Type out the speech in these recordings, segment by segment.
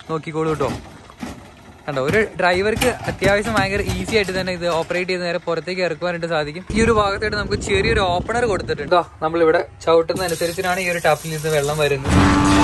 നോക്കിക്കോളൂ കേട്ടോ കണ്ടോ ഒരു ഡ്രൈവർക്ക് അത്യാവശ്യം ഭയങ്കര ഈസി ആയിട്ട് തന്നെ ഇത് ഓപ്പറേറ്റ് ചെയ്ത് നേരെ പുറത്തേക്ക് ഇറക്കുവാനായിട്ട് സാധിക്കും ഈ ഒരു ഭാഗത്തായിട്ട് നമുക്ക് ചെറിയൊരു ഓപ്പണർ കൊടുത്തിട്ടുണ്ട് നമ്മളിവിടെ ചവിട്ടുന്ന അനുസരിച്ചിട്ടാണ് ഈ ഒരു ടാപ്പിൽ നിന്ന് വെള്ളം വരുന്നത്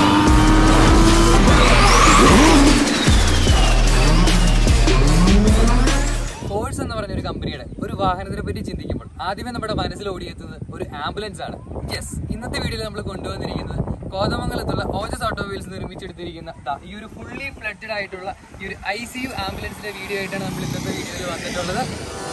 ഫോഴ്സ് എന്ന് പറഞ്ഞ ഒരു കമ്പനിയുടെ ഒരു വാഹനത്തിനെ പറ്റി ചിന്തിക്കുമ്പോൾ ആദ്യമേ നമ്മുടെ മനസ്സിൽ ഓടിയെത്തുന്നത് ഒരു ആംബുലൻസ് ആണ് യെസ് ഇന്നത്തെ വീഡിയോയിൽ നമ്മൾ കൊണ്ടുവന്നിരിക്കുന്നത് കോതമംഗലത്തുള്ള ഓജസ് ഓട്ടോമൊബൈൽസ് നിർമ്മിച്ചെടുത്തിരിക്കുന്ന ദാ ഈ ഒരു ഫുള്ളി ഫ്ലഡഡ് ആയിട്ടുള്ള ഈ ഒരു ഐ സി യു ആംബുലൻസിന്റെ വീഡിയോ ആയിട്ടാണ് നമ്മൾ ഇന്നത്തെ വീഡിയോയിൽ വന്നിട്ടുള്ളത്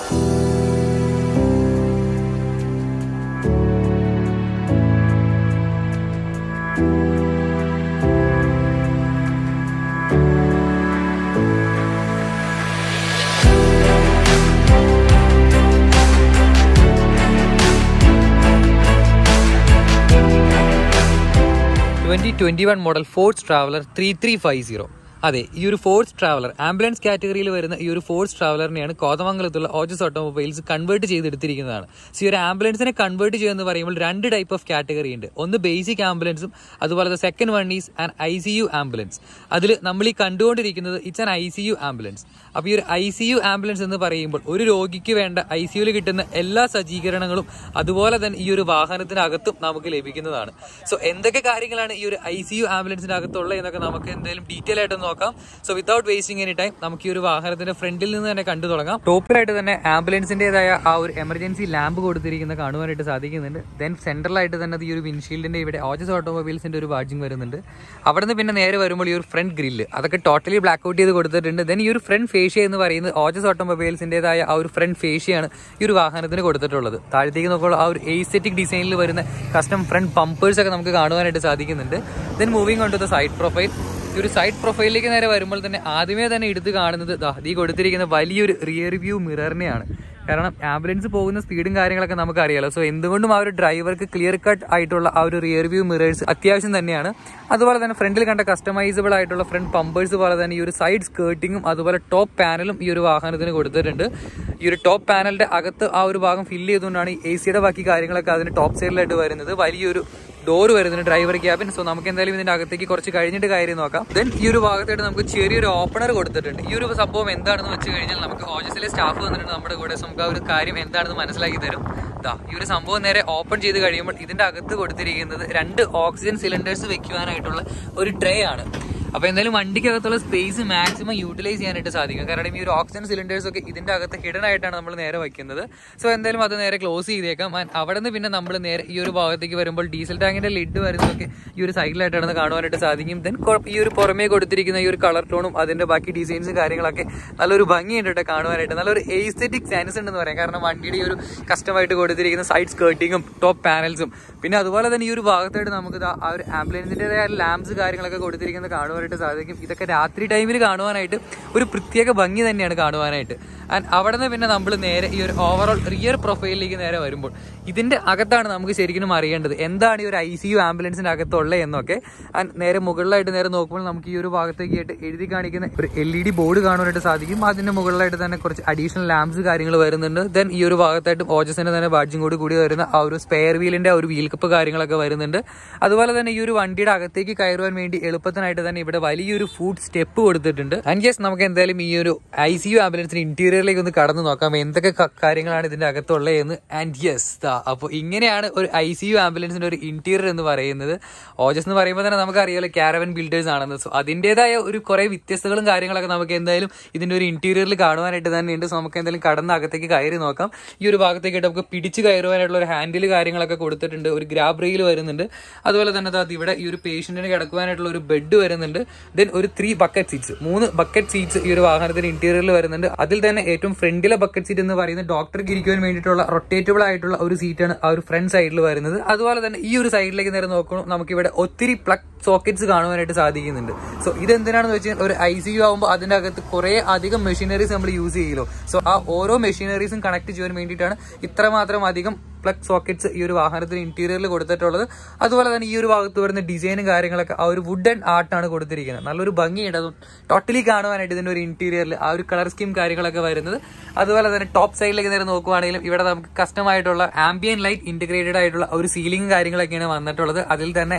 twenty twenty one model Force Traveller three three five zero അതെ ഈ ഒരു ഫോർട്സ് ട്രാവലർ ആംബുലൻസ് കാറ്റഗറിയിൽ വരുന്ന ഈ ഒരു ഫോർട്സ് ട്രാവലറിനെയാണ് കോതമംഗലത്തുള്ള ഓജസ് ഓട്ടോമൊബൈൽസ് കൺവേർട്ട് ചെയ്തെടുത്തിരിക്കുന്നതാണ് സോ ഈ ഒരു ആംബുലൻസിനെ കൺവേർട്ട് ചെയ്യുമെന്ന് പറയുമ്പോൾ രണ്ട് ടൈപ്പ് ഓഫ് കാറ്റഗറി ഉണ്ട് ഒന്ന് ബേസിക് ആംബുലൻസും അതുപോലെ second one is an I C U ambulance അതിൽ നമ്മൾ ഈ കണ്ടുകൊണ്ടിരിക്കുന്നത് it's an I C U ambulance അപ്പോൾ ഈ ഒരു ഐ സി യു ആംബുലൻസ് എന്ന് പറയുമ്പോൾ ഒരു രോഗിക്ക് വേണ്ട ഐ സി യുവിൽ കിട്ടുന്ന എല്ലാ സജ്ജീകരണങ്ങളും അതുപോലെ തന്നെ ഈ ഒരു വാഹനത്തിനകത്തും നമുക്ക് ലഭിക്കുന്നതാണ് സോ എന്തൊക്കെ കാര്യങ്ങളാണ് ഈ ഒരു ഐ സി യു ആംബുലൻസിന്റെ അകത്തുള്ളത് എന്നൊക്കെ നമുക്ക് എന്തെങ്കിലും ഡീറ്റെയിൽ ആയിട്ട് നോക്കാം so without wasting any time നമുക്ക് ഈ ഒരു വാഹനത്തിന്റെ ഫ്രണ്ടിൽ നിന്ന് തന്നെ കണ്ടു തുടങ്ങാം ടോപ്പിലായിട്ട് തന്നെ ആംബുലൻസിന്റേതായ ആ ഒരു എമർജൻസി ലാമ്പ് കൊടുത്തിരിക്കുന്ന കാണുവാനായിട്ട് സാധിക്കുന്നുണ്ട് ദെൻ സെൻട്രലായിട്ട് തന്നെ ഈ ഒരു വിൻഷീൽഡിന്റെ ഇവിടെ ഓജസ് ഓട്ടോമൊബൈൽസിന്റെ ഒരു ബാഡ്ജിങ് വരുന്നുണ്ട് അവിടെ നിന്ന് പിന്നെ നേരെ വരുമ്പോൾ ഈ ഒരു ഫ്രണ്ട് ഗ്രില്ല് അതൊക്കെ ടോട്ടലി ബ്ലാക്ക് ഔട്ട് ചെയ്ത് കൊടുത്തിട്ടുണ്ട് ദെൻ ഈ ഒരു ഫ്രണ്ട് ഫേഷ്യ എന്ന് പറയുന്നത് ഓജസ് ഓട്ടോമൊബൈൽസിന്റേതായ ആ ഒരു ഫ്രണ്ട് ഫേഷ്യയാണ് ഈ ഒരു വാഹനത്തിന് കൊടുത്തിട്ടുള്ളത് താഴത്തേക്ക് നോക്കുമ്പോൾ ആ ഒരു എയ്സെറ്റിക് ഡിസൈനിൽ വരുന്ന കസ്റ്റം ഫ്രണ്ട് പമ്പേഴ്സ് ഒക്കെ നമുക്ക് കാണുവാനായിട്ട് സാധിക്കുന്നുണ്ട് then moving on to the side profile ഈ ഒരു സൈഡ് പ്രൊഫൈലിലേക്ക് നേരെ വരുമ്പോൾ തന്നെ ആദ്യമേ തന്നെ എടുത്ത് കാണുന്നത് ദാ ഈ കൊടുത്തിരിക്കുന്ന വലിയൊരു റിയർ വ്യൂ മിററിനെയാണ് കാരണം ആംബുലൻസ് പോകുന്ന സ്പീഡും കാര്യങ്ങളൊക്കെ നമുക്ക് അറിയാലോ സോ എന്തുകൊണ്ടും ആ ഒരു ഡ്രൈവർക്ക് ക്ലിയർ കട്ട് ആയിട്ടുള്ള ആ ഒരു റിയർ വ്യൂ മിറേഴ്സ് അത്യാവശ്യം തന്നെയാണ് അതുപോലെ തന്നെ ഫ്രണ്ടിൽ കണ്ട കസ്റ്റമൈസബിൾ ആയിട്ടുള്ള ഫ്രണ്ട് പമ്പേഴ്സ് പോലെ തന്നെ ഈ ഒരു സൈഡ് സ്കേർട്ടിങ്ങും അതുപോലെ ടോപ്പ് പാനലും ഈ ഒരു വാഹനത്തിന് കൊടുത്തിട്ടുണ്ട് ഈ ഒരു ടോപ്പ് പാനലിന്റെ അകത്ത് ആ ഒരു ഭാഗം ഫില്ല് ചെയ്തുകൊണ്ടാണ് ഈ എ സിയുടെ ബാക്കി കാര്യങ്ങളൊക്കെ അതിന് ടോപ്പ് സൈഡിലായിട്ട് വരുന്നത് വലിയൊരു ഡോർ വരുന്നുണ്ട് ഡ്രൈവർ ക്യാബിൻ സോ നമുക്ക് എന്തായാലും ഇതിന്റെ അകത്തേക്ക് കുറച്ച് കഴിഞ്ഞിട്ട് കാര്യം നോക്കാം ദെൻ ഈ ഒരു ഭാഗത്തായിട്ട് നമുക്ക് ചെറിയൊരു ഓപ്പണർ കൊടുത്തിട്ടുണ്ട് ഈ ഒരു സംഭവം എന്താണെന്ന് വെച്ച് കഴിഞ്ഞാൽ നമുക്ക് ഓജസിലെ സ്റ്റാഫ് വന്നിട്ടുണ്ട് നമ്മുടെ കൂടെ സോ നമുക്ക് ആ ഒരു കാര്യം എന്താണെന്ന് മനസ്സിലാക്കി തരും ദാ ഈ ഒരു സംഭവം നേരെ ഓപ്പൺ ചെയ്ത് കഴിയുമ്പോൾ ഇതിന്റെ അകത്ത് കൊടുത്തിരിക്കുന്നത് രണ്ട് ഓക്സിജൻ സിലിണ്ടേഴ്സ് വെക്കുവാനായിട്ടുള്ള ഒരു ട്രേ ആണ് അപ്പൊ എന്തായാലും വണ്ടിക്കകത്തുള്ള സ്പേസ് മാക്സിമം യൂട്ടിലൈസ് ചെയ്യാനായിട്ട് സാധിക്കും കാരണം ഈ ഒരു ഓക്സിജൻ സിലിണ്ടേഴ്സ് ഒക്കെ ഇതിന്റെ അകത്ത് ഹിഡൻ ആയിട്ടാണ് നമ്മൾ നേരെ വയ്ക്കുന്നത് സോ എന്തായാലും അത് നേരെ ക്ലോസ് ചെയ്തേക്കാം And അവിടെ നിന്ന് പിന്നെ നമ്മൾ നേരെ ഈ ഒരു ഭാഗത്തേക്ക് വരുമ്പോൾ ഡീസൽ ടാങ്കിന്റെ ലിഡ് വരുന്നതൊക്കെ ഈ ഒരു സൈഡിലായിട്ടാണ് കാണുവാനായിട്ട് സാധിക്കും ദെൻ ഈ ഒരു പുറമേ കൊടുത്തിരിക്കുന്ന ഈ ഒരു കളർ ടോണും അതിന്റെ ബാക്കി ഡിസൈൻസും കാര്യങ്ങളൊക്കെ നല്ലൊരു ഭംഗിയുണ്ട് കേട്ടോ കാണുവാനായിട്ട് നല്ലൊരു എയ്സ്തെറ്റിക് സെൻസ് ഉണ്ടെന്ന് പറയാം കാരണം വണ്ടിയുടെ ഈ ഒരു കസ്റ്റമായിട്ട് കൊടുത്തിരിക്കുന്ന സൈഡ് സ്കേർട്ടിങ്ങും ടോപ്പ് പാനൽസും പിന്നെ അതുപോലെ തന്നെ ഈ ഒരു ഭാഗത്തായിട്ട് നമുക്ക് ദാ ആ ഒരു ആംബുലൻസിൻ്റെതായ ലാംപ്സ് കാര്യങ്ങളൊക്കെ കൊടുത്തിരിക്കുന്നത് കാണുവാനായിട്ട് സാധിക്കും ഇതൊക്കെ രാത്രി ടൈമിൽ കാണുവാനായിട്ട് ഒരു പ്രത്യേക ഭംഗി തന്നെയാണ് കാണുവാനായിട്ട് ആൻഡ് അവിടെ നിന്ന് പിന്നെ നമ്മൾ നേരെ ഈ ഒരു ഓവറോൾ റിയർ പ്രൊഫൈലിലേക്ക് നേരെ വരുമ്പോൾ ഇതിന്റെ അകത്താണ് നമുക്ക് ശരിക്കും അറിയേണ്ടത് എന്താണ് ഈ ഒരു ഐ സി യു ആംബുലൻസിന്റെ അകത്തുള്ളത് എന്നൊക്കെ ആൻഡ് നേരെ മുകളിലായിട്ട് നേരെ നോക്കുമ്പോൾ നമുക്ക് ഈ ഒരു ഭാഗത്തേക്ക് ആയിട്ട് എഴുതി കാണിക്കുന്ന ഒരു എൽ ഇ ഡി ബോർഡ് കാണുവാനായിട്ട് സാധിക്കും അതിന്റെ മുകളിലായിട്ട് തന്നെ കുറച്ച് അഡീഷണൽ ലാംപ്സ് കാര്യങ്ങൾ വരുന്നുണ്ട് ദെൻ ഈ ഒരു ഭാഗത്തായിട്ട് ഓജസിന്റെ തന്നെ ബാഡ്ജിങ് കൂടി കൂടി വരുന്ന ആ ഒരു സ്പെയർ വീലിന്റെ ആ ഒരു വീൽ കപ്പ് കാര്യങ്ങളൊക്കെ വരുന്നുണ്ട് അതുപോലെ തന്നെ ഈ ഒരു വണ്ടിയുടെ അകത്തേക്ക് കയറുവാൻ വേണ്ടി എളുപ്പത്തിനായിട്ട് തന്നെ ഇവിടെ വലിയൊരു ഫുഡ് സ്റ്റെപ്പ് കൊടുത്തിട്ടുണ്ട് ആൻഡ് യെസ് നമുക്ക് എന്തായാലും ഈ ഒരു ഐ സി യു ആംബുലൻസിന് ഇന്റീരിയറിലേക്ക് ഒന്ന് കടന്നു നോക്കാം എന്തൊക്കെ ക- കാര്യങ്ങളാണ് ഇതിന്റെ അകത്തുള്ളത് എന്ന് ആൻഡ് യെസ് അപ്പോൾ ഇങ്ങനെയാണ് ഒരു ഐ സി യു ആംബുലൻസിന്റെ ഒരു ഇന്റീരിയർ എന്ന് പറയുന്നത് ഓജസ് എന്ന് പറയുമ്പോൾ തന്നെ നമുക്ക് അറിയാലോ ക്യാരവൻ ബിൽഡേഴ്സ് ആണെന്ന് സോ അതിൻ്റെതായ ഒരു കുറെ വ്യത്യസ്തകളും കാര്യങ്ങളൊക്കെ നമുക്ക് എന്തായാലും ഇതിന്റെ ഒരു ഇന്റീരിയറിൽ കാണുവാനായിട്ട് തന്നെ ഉണ്ട് സോ നമുക്ക് എന്തായാലും കടന്ന് അകത്തേക്ക് കയറി നോക്കാം ഈ ഒരു ഭാഗത്തേക്ക് നമുക്ക് പിടിച്ച് കയറുവാനായിട്ടുള്ള ഒരു ഹാൻഡിൽ കാര്യങ്ങളൊക്കെ കൊടുത്തിട്ടുണ്ട് ഒരു ഗ്രാബ് റെയിൽ വരുന്നുണ്ട് അതുപോലെ തന്നെ ദാ ഇവിടെ ഈ ഒരു പേഷ്യന്റിന് കിടക്കുവാനായിട്ടുള്ള ഒരു ബെഡ് വരുന്നുണ്ട് ദെൻ ഒരു ത്രീ ബക്കറ്റ് സീറ്റ്സ് മൂന്ന് ബക്കറ്റ് സീറ്റ്സ് ഈ ഒരു വാഹനത്തിന്റെ ഇന്റീരിയറിൽ വരുന്നുണ്ട് അതിൽ തന്നെ ഏറ്റവും ഫ്രണ്ടിലെ ബക്കറ്റ് സീറ്റ് എന്ന് പറയുന്നത് ഡോക്ടർക്ക് ഇരിക്കുവാൻ വേണ്ടിയിട്ടുള്ള റൊട്ടേറ്റബിൾ ആയിട്ടുള്ള ഒരു സീറ്റാണ് ആ ഒരു ഫ്രണ്ട് സൈഡിൽ വരുന്നത് അതുപോലെ തന്നെ ഈ ഒരു സൈഡിലേക്ക് നേരെ നോക്കണം നമുക്കിവിടെ ഒത്തിരി പ്ലഗ് സോക്കറ്റ്സ് കാണുവാനായിട്ട് സാധിക്കുന്നുണ്ട് സോ ഇത് എന്തിനാണെന്ന് വെച്ചാൽ ഒരു ഐ സി യു ആകുമ്പോൾ അതിന്റെ അകത്ത് കുറെ അധികം മെഷീനറീസ് നമ്മൾ യൂസ് ചെയ്യുമല്ലോ സോ ആ ഓരോ മെഷീനറീസും കണക്ട് ചെയ്യാൻ വേണ്ടിയിട്ടാണ് ഇത്രമാത്രം അധികം പ്ലഗ് സോക്കറ്റ്സ് ഈ ഒരു വാഹനത്തിന് ഇന്റീരിയറിൽ കൊടുത്തിട്ടുള്ളത് അതുപോലെ തന്നെ ഈ ഒരു ഭാഗത്ത് വരുന്ന ഡിസൈനും കാര്യങ്ങളൊക്കെ ആ ഒരു വുഡ് ആൻഡ് ആർട്ടാണ് കൊടുത്തിരിക്കുന്നത് നല്ലൊരു ഭംഗിയുണ്ട് അതും ടോട്ടലി കാണുവാനായിട്ട് ഇതിന്റെ ഒരു ഇന്റീരിയറിൽ ആ ഒരു കളർ സ്കീം കാര്യങ്ങളൊക്കെ വരുന്നത് അതുപോലെ തന്നെ ടോപ്പ് സൈഡിലേക്ക് നേരെ നോക്കുവാണെങ്കിലും ഇവിടെ നമുക്ക് കസ്റ്റമായിട്ടുള്ള ആംബിയൻ ലൈറ്റ് ഇന്റഗ്രേറ്റഡ് ആയിട്ടുള്ള ഒരു സീലിംഗ് കാര്യങ്ങളൊക്കെയാണ് വന്നിട്ടുള്ളത് അതിൽ തന്നെ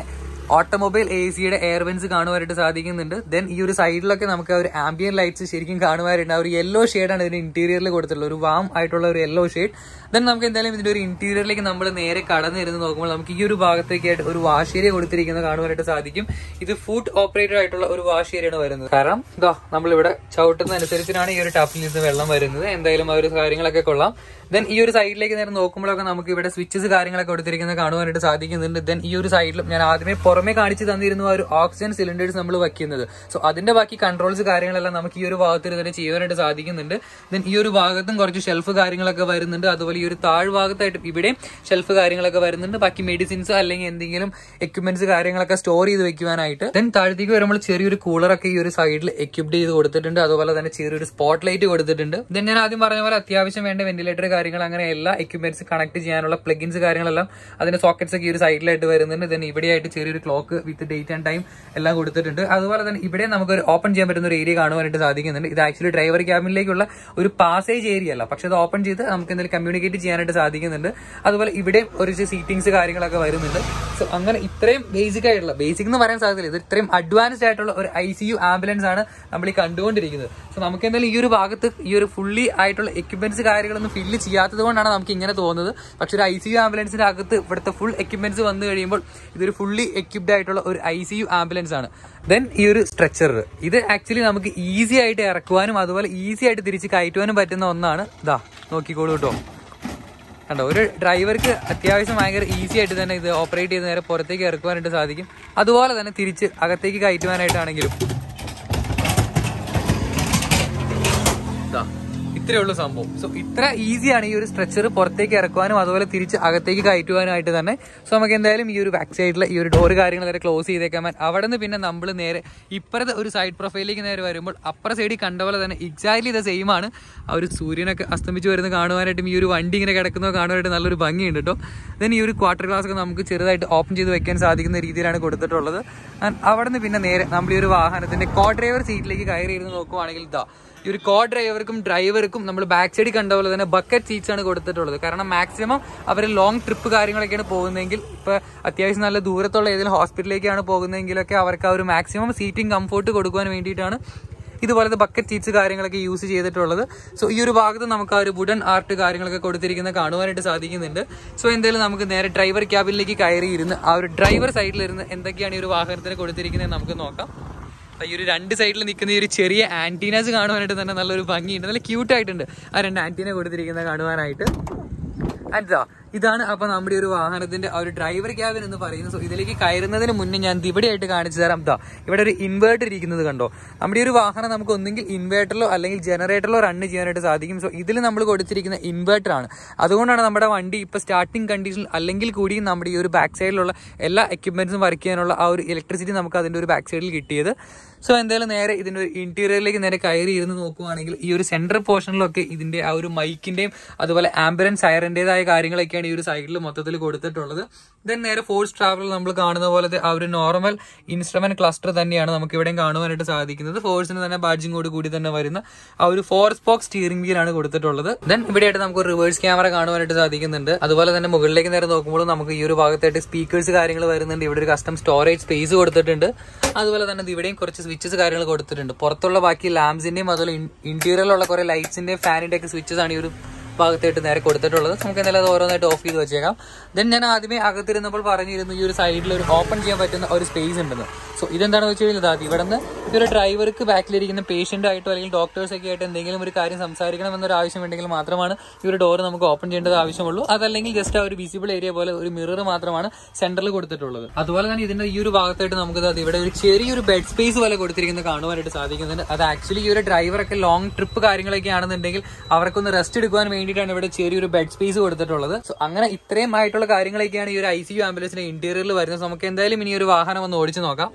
ഓട്ടോമൊബൈൽ എ സിയുടെ എയർ വെൻസ് കാണുവാനായിട്ട് സാധിക്കുന്നുണ്ട് ദെൻ ഈ ഒരു സൈഡിലൊക്കെ നമുക്ക് ആ ഒരു ആംബിയൻ ലൈറ്റ്സ് ശരിക്കും കാണുവാനായിട്ട് ആ ഒരു യെല്ലോ ഷെയ്ഡാണ് ഇതിന്റെ ഇന്റീരിയറിൽ കൊടുത്തിട്ടുള്ളത് ഒരു വാം ആയിട്ടുള്ള ഒരു യെല്ലോ ഷെയ്ഡ് ദെൻ നമുക്ക് എന്തായാലും ഇതിന്റെ ഒരു ഇന്റീരിയറിലേക്ക് നമ്മൾ നേരെ കടന്നിരുന്ന് നോക്കുമ്പോൾ നമുക്ക് ഈ ഒരു ഭാഗത്തേക്കായിട്ട് ഒരു വാഷ് ഏരിയ കൊടുത്തിരിക്കുന്നത് കാണുവാനായിട്ട് സാധിക്കും ഇത് ഫുഡ് ഓപ്പറേറ്റഡ് ആയിട്ടുള്ള ഒരു വാഷ് ഏരിയയാണ് വരുന്നത് കാരണം ഇതാ നമ്മളിവിടെ ചവിട്ടുന്ന അനുസരിച്ചിട്ടാണ് ഈ ഒരു ടാപ്പിൽ നിന്ന് വെള്ളം വരുന്നത് എന്തായാലും ആ ഒരു കാര്യങ്ങളൊക്കെ കൊള്ളാം ദെൻ ഈ ഒരു സൈഡിലേക്ക് നേരെ നോക്കുമ്പോഴൊക്കെ നമുക്ക് ഇവിടെ സ്വിച്ചസ് കാര്യങ്ങളൊക്കെ കൊടുത്തിരിക്കുന്നത് കാണുവാനായിട്ട് സാധിക്കുന്നുണ്ട് ദെൻ ഈ ഒരു സൈഡിലും ഞാൻ ആദ്യമേ പുറമെ കാണിച്ചു തന്നിരുന്നു ആ ഒരു ഓക്സിജൻ സിലിണ്ടേഴ്സ് നമ്മൾ വയ്ക്കുന്നത് സോ അതിന്റെ ബാക്കി കൺട്രോൾസ് കാര്യങ്ങളെല്ലാം നമുക്ക് ഈ ഒരു ഭാഗത്ത് തന്നെ ചെയ്യാനായിട്ട് സാധിക്കുന്നുണ്ട് ദെൻ ഈ ഒരു ഭാഗത്തും കുറച്ച് ഷെൽഫ് കാര്യങ്ങളൊക്കെ വരുന്നുണ്ട് അതുപോലെ ഈ ഒരു താഴ്ഭാഗത്തായിട്ട് ഇവിടെ ഷെൽഫ് കാര്യങ്ങളൊക്കെ വരുന്നുണ്ട് ബാക്കി മെഡിസിൻസ് അല്ലെങ്കിൽ എന്തെങ്കിലും എക്യുപ്മെന്റ്സ് കാര്യങ്ങളൊക്കെ സ്റ്റോർ ചെയ്ത് വെക്കുവാനായിട്ട് ദെൻ താഴത്തേക്ക് വരുമ്പോൾ ചെറിയൊരു കൂളറൊക്കെ ഈ ഒരു സൈഡിൽ എക്യുപ്ഡ് ചെയ്ത് കൊടുത്തിട്ടുണ്ട് അതുപോലെ തന്നെ ചെറിയൊരു സ്പോട്ട് ലൈറ്റ് കൊടുത്തിട്ടുണ്ട് ദെൻ ഞാൻ ആദ്യം പറഞ്ഞ പോലെ അത്യാവശ്യം വേണ്ട വെന്റിലേറ്റർ കാര്യങ്ങൾ അങ്ങനെ എല്ലാ എക്യുപ്മെന്റ്സ് കണക്ട് ചെയ്യാനുള്ള പ്ലഗിൻസ് കാര്യങ്ങളെല്ലാം അതിന്റെ സോക്കറ്റ്സ് ഒക്കെ ഈ ഒരു സൈഡിലായിട്ട് വരുന്നുണ്ട് ദെൻ ഇവിടെയായിട്ട് ചെറിയൊരു clock with date and time എല്ലാം കൊടുത്തിട്ടുണ്ട് അതുപോലെ തന്നെ ഇവിടെ നമുക്ക് ഒരു ഓപ്പൺ ചെയ്യാൻ പറ്റുന്ന ഒരു ഏരിയ കാണുവാനായിട്ട് സാധിക്കുന്നുണ്ട് ഇത് ആക്ച്വലി ഡ്രൈവർ ക്യാബിനിലേക്കുള്ള ഒരു പാസേജ് ഏരിയ അല്ല പക്ഷെ അത് ഓപ്പൺ ചെയ്ത് നമുക്ക് എന്തെങ്കിലും കമ്മ്യൂണിക്കേറ്റ് ചെയ്യാനായിട്ട് സാധിക്കുന്നുണ്ട് അതുപോലെ ഇവിടെ ഒരു സീറ്റിംഗ്സ് കാര്യങ്ങളൊക്കെ വരുന്നുണ്ട് സോ അങ്ങനെ ഇത്രയും ബേസിക് ആയിട്ടുള്ള ബേസിക് എന്ന് പറയാൻ സാധ്യതയില്ല ഇത് ഇത്രയും അഡ്വാൻസ്ഡ് ആയിട്ടുള്ള ഒരു ഐ സി യു ആംബുലൻസ് ആണ് നമ്മൾ ഈ കണ്ടുകൊണ്ടിരിക്കുന്നത് സോ നമുക്ക് എന്തായാലും ഈ ഒരു ഭാഗത്ത് ഈ ഒരു ഫുള്ളി ആയിട്ടുള്ള എക്യുപ്മെന്റ്സ് കാര്യങ്ങളൊന്നും ഫില്ല് ചെയ്യാത്തത് കൊണ്ടാണ് നമുക്ക് ഇങ്ങനെ തോന്നുന്നത് പക്ഷെ ഒരു ഐ സി യു ആംബുലൻസിന്റെ അകത്ത് ഇവിടുത്തെ ഫുൾ എക്യുപ്മെന്റ്സ് വന്നു കഴിയുമ്പോൾ ഇതൊരു ഫുള്ളി എക്യുപ്ഡ് ആയിട്ടുള്ള ഒരു ഐ സി യു ആംബുലൻസ് ആണ് ദെൻ ഈ ഒരു സ്ട്രെച്ചർ ഇത് ആക്ച്വലി നമുക്ക് ഈസി ആയിട്ട് ഇറക്കുവാനും അതുപോലെ ഈസി ആയിട്ട് തിരിച്ച് കയറ്റുവാനും പറ്റുന്ന ഒന്നാണ് ഇതാ നോക്കിക്കോളൂ കേട്ടോ കണ്ടോ ഒരു ഡ്രൈവർക്ക് അത്യാവശ്യം ഭയങ്കര ഈസി ആയിട്ട് തന്നെ ഇത് ഓപ്പറേറ്റ് ചെയ്ത് നേരെ പുറത്തേക്ക് ഇറക്കുവാനായിട്ട് സാധിക്കും അതുപോലെ തന്നെ തിരിച്ച് അകത്തേക്ക് കയറ്റുവാനായിട്ടാണെങ്കിലും ഇതാ ഇത്രയേ ഉള്ളൂ സംഭവം സോ ഇത്ര ഈസിയാണ് ഈ ഒരു സ്ട്രെച്ചർ പുറത്തേക്ക് ഇറക്കുവാനും അതുപോലെ തിരിച്ച് അകത്തേക്ക് കയറ്റുവാനുമായിട്ട് തന്നെ സോ നമുക്ക് എന്തായാലും ഈ ഒരു ബാക്ക് സൈഡിലെ ഈ ഒരു ഡോർ കാര്യങ്ങൾ നേരെ ക്ലോസ് ചെയ്തേക്കാൻ അവിടെ നിന്ന് പിന്നെ നമ്മൾ നേരെ ഇപ്പുറത്തെ ഒരു സൈഡ് പ്രൊഫൈലിലേക്ക് നേരെ വരുമ്പോൾ അപ്പുറ സൈഡിൽ കണ്ട പോലെ തന്നെ എക്സാക്ട്ലി ഇത് സെയിം ആണ് ആ ഒരു സൂര്യനൊക്കെ അസ്തമിച്ച് വരുന്നത് കാണുവാനായിട്ടും ഈ ഒരു വണ്ടി ഇങ്ങനെ കിടക്കുന്നത് കാണുവാനായിട്ട് നല്ലൊരു ഭംഗിയുണ്ട് കേട്ടോ ദെൻ ഈ ഒരു ക്വാർട്ടർ ഗ്ലാസ് ഒക്കെ നമുക്ക് ചെറുതായിട്ട് ഓപ്പൺ ചെയ്ത് വെക്കാൻ സാധിക്കുന്ന രീതിയിലാണ് കൊടുത്തിട്ടുള്ളത് ആൻഡ് അവിടെ നിന്ന് പിന്നെ നേരെ നമ്മൾ ഈ ഒരു വാഹനത്തിന്റെ കോ ഡ്രൈവർ സീറ്റിലേക്ക് കയറി ഇരുന്ന് നോക്കുവാണെങ്കിൽ ഇതാ ഈ ഒരു കോ ഡ്രൈവർക്കും ഡ്രൈവർക്കും നമ്മൾ ബാക്ക് സൈഡിൽ കണ്ട പോലെ തന്നെ ബക്കറ്റ് സീറ്റ്സ് ആണ് കൊടുത്തിട്ടുള്ളത് കാരണം മാക്സിമം അവർ ലോങ് ട്രിപ്പ് കാര്യങ്ങളൊക്കെയാണ് പോകുന്നതെങ്കിൽ ഇപ്പൊ അത്യാവശ്യം നല്ല ദൂരത്തുള്ള ഏതെങ്കിലും ഹോസ്പിറ്റലിലേക്കാണ് പോകുന്നതെങ്കിലൊക്കെ അവർക്ക് ആ ഒരു മാക്സിമം സീറ്റിംഗ് കംഫോർട്ട് കൊടുക്കുവാൻ വേണ്ടിയിട്ടാണ് ഇതുപോലത്തെ ബക്കറ്റ് സീറ്റ്സ് കാര്യങ്ങളൊക്കെ യൂസ് ചെയ്തിട്ടുള്ളത് സോ ഈ ഒരു ഭാഗത്ത് നമുക്ക് ആ ഒരു വുഡൻ ആർട്ട് കാര്യങ്ങളൊക്കെ കൊടുത്തിരിക്കുന്ന കാണുവാനായിട്ട് സാധിക്കുന്നുണ്ട് സോ എന്തായാലും നമുക്ക് നേരെ ഡ്രൈവർ ക്യാബിനിലേക്ക് കയറി ഇരുന്ന് ആ ഒരു ഡ്രൈവർ സൈഡിലിരുന്ന് എന്തൊക്കെയാണ് ഈ ഒരു വാഹനത്തിന് കൊടുത്തിരിക്കുന്നത് നമുക്ക് നോക്കാം ഈ ഒരു രണ്ട് സൈഡിൽ നിൽക്കുന്ന ഈ ഒരു ചെറിയ ആന്റീനാസ് കാണുവാനായിട്ട് തന്നെ നല്ലൊരു ഭംഗിയുണ്ട് നല്ല ക്യൂട്ട് ആയിട്ടുണ്ട് ആ രണ്ട് ആന്റീന കൊടുത്തിരിക്കുന്നത് കാണുവാനായിട്ട് അതാ ഇതാണ് അപ്പൊ നമ്മുടെ ഒരു വാഹനത്തിന്റെ ആ ഒരു ഡ്രൈവർ ക്യാബിൻ എന്ന് പറയുന്നത് സോ ഇതിലേക്ക് കയറുന്നതിന് മുന്നേ ഞാൻ ഇവിടെയായിട്ട് കാണിച്ചു തരാം ദാ ഇവിടെ ഒരു ഇൻവേർട്ടർ ഇരിക്കുന്നത് കണ്ടോ നമ്മുടെ ഈ ഒരു വാഹനം നമുക്ക് ഒന്നെങ്കിൽ ഇൻവേർട്ടറിലോ അല്ലെങ്കിൽ ജനറേറ്ററിലോ റൺ ചെയ്യാനായിട്ട് സാധിക്കും സോ ഇതിൽ നമ്മൾ കൊടുത്തിരിക്കുന്ന ഇൻവേർട്ടർ ആണ് അതുകൊണ്ടാണ് നമ്മുടെ വണ്ടി ഇപ്പൊ സ്റ്റാർട്ടിംഗ് കണ്ടീഷൻ അല്ലെങ്കിൽ കൂടിയും നമ്മുടെ ഈ ഒരു ബാക്ക് സൈഡിലുള്ള എല്ലാ എക്യുപ്മെന്റ്സും വർക്ക് ചെയ്യാനുള്ള ആ ഒരു ഇലക്ട്രിസിറ്റി നമുക്ക് അതിന്റെ ഒരു ബാക്ക് സൈഡിൽ കിട്ടിയത് സോ എന്തായാലും നേരെ ഇതിന്റെ ഒരു ഇന്റീരിയറിലേക്ക് നേരെ കയറി ഇരുന്ന് നോക്കുവാണെങ്കിൽ ഈ ഒരു സെൻട്രൽ പോർഷനിലൊക്കെ ഇതിന്റെ ആ ഒരു മൈക്കിന്റെയും അതുപോലെ ആംബുലൻസ് സയറിന്റേതായ കാര്യങ്ങളൊക്കെയാണ് ഈ ഒരു സൈഡിൽ മൊത്തത്തിൽ കൊടുത്തിട്ടുള്ളത് ദെൻ നേരെ ഫോഴ്സ് ട്രാവലർ നമ്മൾ കാണുന്ന പോലത്തെ ആ ഒരു നോർമൽ ഇൻസ്ട്രുമെന്റ് ക്ലസ്റ്റർ തന്നെയാണ് നമുക്ക് ഇവിടെയും കാണുവാനായിട്ട് സാധിക്കുന്നത് ഫോഴ്സിന് തന്നെ ബാഡ്ജിങ്ങോട് കൂടി തന്നെ വരുന്ന ആ ഒരു ഫോർ സ്പോക്ക് സ്റ്റിയറിംഗ് വീലാണ് കൊടുത്തിട്ടുള്ളത് ദെൻ ഇവിടെയായിട്ട് നമുക്ക് ഒരു റിവേഴ്സ് ക്യാമറ കാണുവാനായിട്ട് സാധിക്കുന്നുണ്ട് അതുപോലെ തന്നെ മുകളിലേക്ക് നേരെ നോക്കുമ്പോൾ നമുക്ക് ഈ ഒരു ഭാഗത്തായിട്ട് സ്പീക്കേഴ്സ് കാര്യങ്ങൾ വരുന്നുണ്ട് ഇവിടെ ഒരു കസ്റ്റം സ്റ്റോറേജ് സ്പേസ് കൊടുത്തിട്ടുണ്ട് അതുപോലെ തന്നെ ഇത് ഇവിടെയും കുറച്ച് സ്വിച്ചസ് കാര്യങ്ങൾ കൊടുത്തിട്ടുണ്ട് പുറത്തുള്ള ബാക്കി ലാംപ്സിന്റെയും അതുപോലെ ഇന്റീരിയറിലുള്ള കുറെ ലൈറ്റ്സിന്റെയും ഫാനിന്റെ ഒക്കെ സ്വിച്ചസ് ആണ് ഈ ഒരു ഭാഗത്തായിട്ട് നേരെ കൊടുത്തിട്ടുള്ളത് നമുക്ക് എന്തായാലും അത് ഓരോന്നായിട്ട് ഓഫ് ചെയ്ത് വെച്ചേക്കാം ദെൻ ഞാൻ ആദ്യമേ അകത്തിരുന്നപ്പോൾ പറഞ്ഞിരുന്നു ഈ ഒരു സൈഡിൽ ഒരു ഓപ്പൺ ചെയ്യാൻ പറ്റുന്ന ഒരു സ്പേസ് ഉണ്ടെന്ന് സോ ഇതെന്താണെന്ന് വെച്ച് കഴിഞ്ഞാൽ അത് ഇവിടെ നിന്ന് ഇതൊരു ഡ്രൈവർക്ക് ബാക്കിലിരിക്കുന്ന പേഷ്യന്റ് ആയിട്ടോ അല്ലെങ്കിൽ ഡോക്ടേഴ്സ് ഒക്കെ ആയിട്ട് എന്തെങ്കിലും ഒരു കാര്യം സംസാരിക്കണം എന്നൊരു ആവശ്യം ഉണ്ടെങ്കിൽ മാത്രമാണ് ഈ ഒരു ഡോർ നമുക്ക് ഓപ്പൺ ചെയ്യേണ്ടത് ആവശ്യമുള്ളൂ അതല്ലെങ്കിൽ ജസ്റ്റ് ആ ഒരു വിസിബിൾ ഏരിയ പോലെ ഒരു മിറർ മാത്രമാണ് സെന്ററിൽ കൊടുത്തിട്ടുള്ളത് അതുപോലെ തന്നെ ഇതിന്റെ ഈ ഒരു ഭാഗത്തായിട്ട് നമുക്ക് ദാ ഇവിടെ ഒരു ചെറിയൊരു ബെഡ് സ്പേസ് പോലെ കൊടുത്തിരിക്കുന്നത് കാണുവാനായിട്ട് സാധിക്കുന്നുണ്ട് അത് ആക്ച്വലി ഈ ഒരു ഡ്രൈവറൊക്കെ ലോങ് ട്രിപ്പ് കാര്യങ്ങളൊക്കെ ആണെന്നുണ്ടെങ്കിൽ അവർക്കൊന്ന് റെസ്റ്റ് എടുക്കുവാൻ വേണ്ടിയിട്ടാണ് ഇവിടെ ചെറിയൊരു ബെഡ് സ്പേസ് കൊടുത്തിട്ടുള്ളത് സോ അങ്ങനെ ഇത്രയും ആയിട്ടുള്ള കാര്യങ്ങളൊക്കെയാണ് ഈ ഒരു ഐ സി യു ആംബുലൻസിന്റെ ഇന്റീരിയറിൽ വരുന്നത് So നമുക്ക് എന്തായാലും ഇനി ഒരു വാഹനം ഒന്ന് ഓടിച്ചു നോക്കാം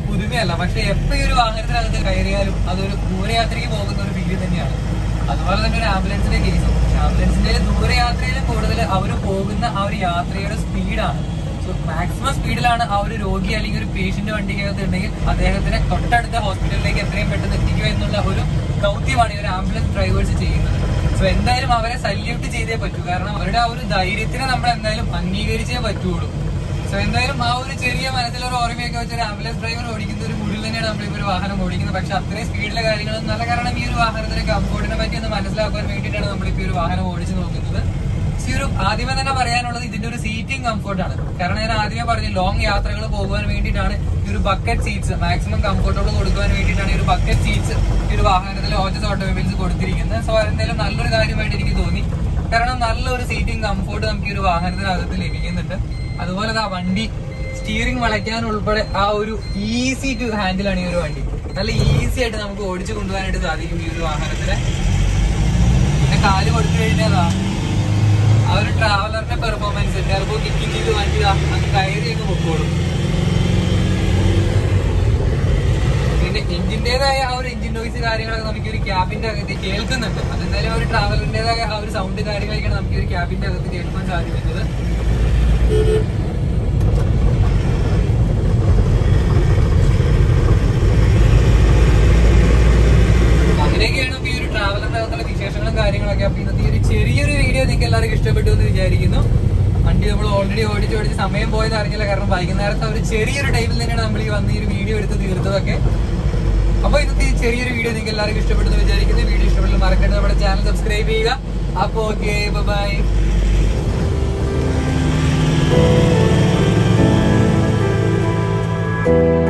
പുതുമയല്ല പക്ഷെ എപ്പോ ഈ ഒരു വാഹനത്തിനകത്ത് കയറിയാലും അതൊരു ദൂരയാത്രയ്ക്ക് പോകുന്ന ഒരു ഫീല് തന്നെയാണ് അതുപോലെ തന്നെ ഒരു ആംബുലൻസിന്റെ കേസും ആംബുലൻസിന്റെ ദൂരയാത്രയിലും കൂടുതൽ അവർ പോകുന്ന ആ ഒരു യാത്രയുടെ സ്പീഡാണ് സോ മാക്സിമം സ്പീഡിലാണ് ആ ഒരു രോഗി അല്ലെങ്കിൽ ഒരു പേഷ്യന്റ് വണ്ടിക്കകത്ത് ഉണ്ടെങ്കിൽ അദ്ദേഹത്തിനെ തൊട്ടടുത്ത ഹോസ്പിറ്റലിലേക്ക് എത്രയും പെട്ടെന്ന് എത്തിക്കുക എന്നുള്ള ഒരു ദൗത്യമാണ് ഈ ഒരു ആംബുലൻസ് ഡ്രൈവേഴ്സ് ചെയ്യുന്നത് സോ എന്തായാലും അവരെ സല്യൂട്ട് ചെയ്തേ പറ്റൂ കാരണം അവരുടെ ആ ഒരു ധൈര്യത്തിനെ നമ്മൾ എന്തായാലും അംഗീകരിച്ചേ പറ്റുള്ളൂ സോ എന്തായാലും ആ ഒരു ചെറിയ മനസ്സിലൊരു ഓർമ്മയൊക്കെ വെച്ച് ഒരു ആംബുലൻസ് ഡ്രൈവർ ഓടിക്കുന്ന ഒരു മുടിൽ തന്നെയാണ് നമ്മളിപ്പോ ഒരു വാഹനം ഓടിക്കുന്നത് പക്ഷെ അത്രയും സ്പീഡിലെ കാര്യങ്ങളൊന്നും നല്ല കാരണം ഈ ഒരു വാഹനത്തിന്റെ കംഫോർട്ടിനെ പറ്റി ഒന്ന് മനസ്സിലാക്കാൻ വേണ്ടിയിട്ടാണ് നമ്മളിപ്പോ ഈ ഒരു വാഹനം ഓടിച്ചു നോക്കുന്നത് ഈ ഒരു ആദ്യമേ തന്നെ പറയാനുള്ളത് ഇതിന്റെ ഒരു സീറ്റിംഗ് കംഫർട്ടാണ് കാരണം ഞാൻ ആദ്യമേ പറഞ്ഞു ലോങ് യാത്രകൾ പോകുവാൻ വേണ്ടിയിട്ടാണ് ഈ ഒരു ബക്കറ്റ് സീറ്റ്സ് മാക്സിമം കംഫർട്ടബിൾ കൊടുക്കുവാൻ വേണ്ടിയിട്ടാണ് ഈ ഒരു ബക്കറ്റ് സീറ്റ്സ് ഈ ഒരു വാഹനത്തിൽ ഓജസ് ഓട്ടോമൊബൈൽസ് കൊടുത്തിരിക്കുന്നത് സോ എന്തായാലും നല്ലൊരു കാര്യമായിട്ട് എനിക്ക് തോന്നി കാരണം നല്ലൊരു സീറ്റിംഗ് കംഫർട്ട് നമുക്ക് ഈ ഒരു വാഹനത്തിനകത്ത് ലഭിക്കുന്നുണ്ട് അതുപോലെ ആ വണ്ടി സ്റ്റിയറിംഗ് വളയ്ക്കാൻ ഉൾപ്പെടെ ആ ഒരു ഈസി ടു ഹാൻഡിൽ ആണ് ഈ ഒരു വണ്ടി നല്ല ഈസി ആയിട്ട് നമുക്ക് ഓടിച്ചു കൊണ്ടുപോകാനായിട്ട് സാധിക്കും ഈ ഒരു വാഹനത്തിലെ പിന്നെ കാല് കൊടുത്തു കഴിഞ്ഞാൽ ആ ഒരു ട്രാവലറിന്റെ പെർഫോമൻസ് ടെർബോ കിക്കിംഗ് ചെയ്ത് വണ്ടി ദാ അങ്ങ് കയറിയൊക്കെ പൊക്കോളും പിന്നെ എഞ്ചിന്റേതായ ആ ഒരു എഞ്ചിൻ നോയ്സ് കാര്യങ്ങളൊക്കെ നമുക്ക് ഈ ഒരു ക്യാബിന്റെ അകത്ത് കേൾക്കുന്നുണ്ട് അതെന്തായാലും ആ ഒരു ട്രാവലറിന്റേതായ ആ ഒരു സൗണ്ട് കാര്യങ്ങളൊക്കെയാണ് നമുക്ക് ഈ ഒരു ക്യാബിന്റെ അകത്ത് കേൾക്കാൻ സാധിക്കുന്നത് അങ്ങനെയൊക്കെയാണ് ഇപ്പൊ ഈ ഒരു ട്രാവലറിന്റെ അകത്തുള്ള വിശേഷങ്ങളും കാര്യങ്ങളൊക്കെ അപ്പൊ ഇന്നത്തെ ഈ ഒരു ചെറിയൊരു വീഡിയോ നിങ്ങൾക്ക് എല്ലാവർക്കും ഇഷ്ടപ്പെട്ടു എന്ന് വിചാരിക്കുന്നു വണ്ടി നമ്മൾ ഓൾറെഡി ഓടിച്ച് ഓടിച്ച് സമയം പോയത് അറിഞ്ഞില്ല കാരണം വൈകുന്നേരത്തെ ഒരു ചെറിയൊരു ടൈമിൽ തന്നെയാണ് നമ്മൾ ഈ വന്ന് ഈ ഒരു വീഡിയോ എടുത്ത് തീർത്തതൊക്കെ അപ്പൊ ഇന്നത്തെ ഈ ചെറിയൊരു വീഡിയോ നിങ്ങൾക്ക് എല്ലാവർക്കും ഇഷ്ടപ്പെട്ടു എന്ന് വിചാരിക്കുന്നു വീഡിയോ ഇഷ്ടപ്പെട്ടു മറക്കരുത് നമ്മുടെ ചാനൽ സബ്സ്ക്രൈബ് ചെയ്യുക അപ്പൊ ഓക്കെ ബൈ